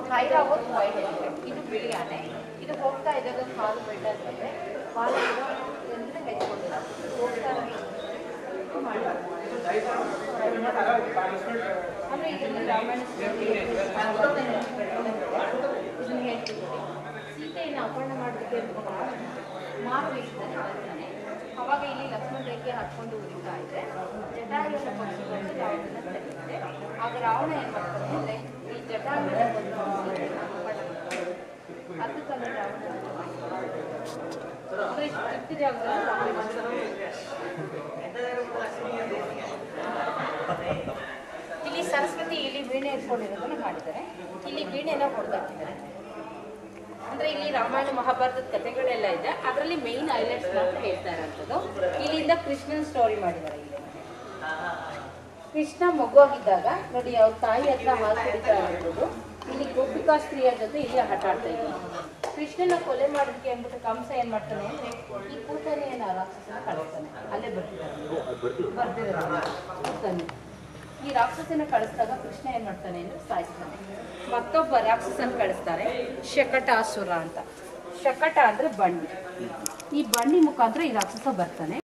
Airavat white elephant ಇದು ಬಿಳಿ ಆನೆ ಇದು ಹೋಗ್ತಾ ಇದ್ದಾಗ ಕಾಲು ಬೆಟ್ಟ ಅಂತಂದ್ರೆ ಕಾಲು ಅಂದ್ರೆ ಹೆಚ್ಕೊಂಡಿಲ್ಲ ಹೋಗ್ತಾ ಅಂದ್ರೆ ಇದರಲ್ಲಿ ರಾಮಾಯಣ ಇದನ್ನ ಹೇಳ್ತಿದ್ದೀನಿ ಸೀತೆಯನ್ನು ಅಪಹರಣ ಮಾಡೋದಕ್ಕೆ ಮಾರು ಇರ್ತಾನೆ ಬರ್ತಾನೆ ಅವಾಗ ಇಲ್ಲಿ ಲಕ್ಷ್ಮಣ ರೇಖೆ ಹತ್ಕೊಂಡು ಉರಿತಾ ಇದೆ ಜಟಾಯುವನ್ನು ಪಕ್ಷಿಗಳು ರಾವಣನ ತಡೆಯುತ್ತೆ ಆಗ ರಾವಣ ಏನ್ ಮಾಡ್ತಾನೆ ಅಂದ್ರೆ ಈ ಜಟಾಯುವನ್ನು ಬಂದು ಸೀತೆಯನ್ನು ಅಪಹರಣ ಮಾಡ್ತಾನೆ ಅದು ತಾನೇ ರಾವಣ ಅಂದ್ರೆ ಇಷ್ಟು ಚಿಕ್ಕ ಜಾಗದಲ್ಲಿ ರಾವಣ ಮಾಡ್ತಾನೆ. ಇಲ್ಲಿ ಸರಸ್ವತಿ ಇಲ್ಲಿ ವೀಣೆ ಇಟ್ಕೊಂಡಿರೋದನ್ನ ಮಾಡಿದ್ದಾರೆ ಇಲ್ಲಿ ವೀಣೆನ ಹೊಡೆದಾಕಿದ್ದಾರೆ ಅಂದ್ರೆ ಇಲ್ಲಿ ರಾಮಾಯಣ ಮಹಾಭಾರತದ ಕಥೆಗಳೆಲ್ಲ ಇದೆ ಅದರಲ್ಲಿ ಮೇನ್ ಹೈಲೈಟ್ಸ್ ಮಾತ್ರ ಹೇಳ್ತಾ ಇರೋಂಥದ್ದು ಇಲ್ಲಿಂದ ಕೃಷ್ಣನ್ ಸ್ಟೋರಿ ಮಾಡಿದ್ದಾರೆ ಇಲ್ಲಿ ಕೃಷ್ಣ ಮಗುವಾಗಿದ್ದಾಗ ನೋಡಿ ಅವ್ರ ತಾಯಿ ಹತ್ರ ಹಾಲು ಕುಡಿತಾ ಇರೋದು ಇಲ್ಲಿ ಗೋಪಿಕಾ ಸ್ತ್ರೀಯರ ಜೊತೆ ಇಲ್ಲಿ ಆಟ ಆಡ್ತಾ ಇದ್ದೀನಿ ಕೃಷ್ಣನ ಕೊಲೆ ಮಾಡೋದಕ್ಕೆ ಅಂದ್ಬಿಟ್ಟು ಕಂಸ ಏನ್ ಮಾಡ್ತಾನೆ ಅಂದ್ರೆ ಈ ಕೂತನೆಯನ್ನ ರಾಕ್ಷಸನ ಕಳಿಸ್ತಾನೆ ಅಲ್ಲೇ ಬರ್ತಿದ್ದಾರೆ ಬರ್ದಿರೋದು ಕೂತನೆ ಈ ರಾಕ್ಷಸನ ಕಳಿಸಿದಾಗ ಕೃಷ್ಣ ಏನ್ ಮಾಡ್ತಾನೆ ಅಂದ್ರೆ ಸಾಯಿಸ್ತಾನೆ ಮತ್ತೊಬ್ಬ ರಾಕ್ಷಸನ ಕಳಿಸ್ತಾರೆ ಶಕಟಾಸುರ ಅಂತ ಶಕಟ ಅಂದ್ರೆ ಬನ್ನಿ ಈ ಬನ್ನಿ ಮುಖಾಂತರ ಈ ರಾಕ್ಷಸ ಬರ್ತಾನೆ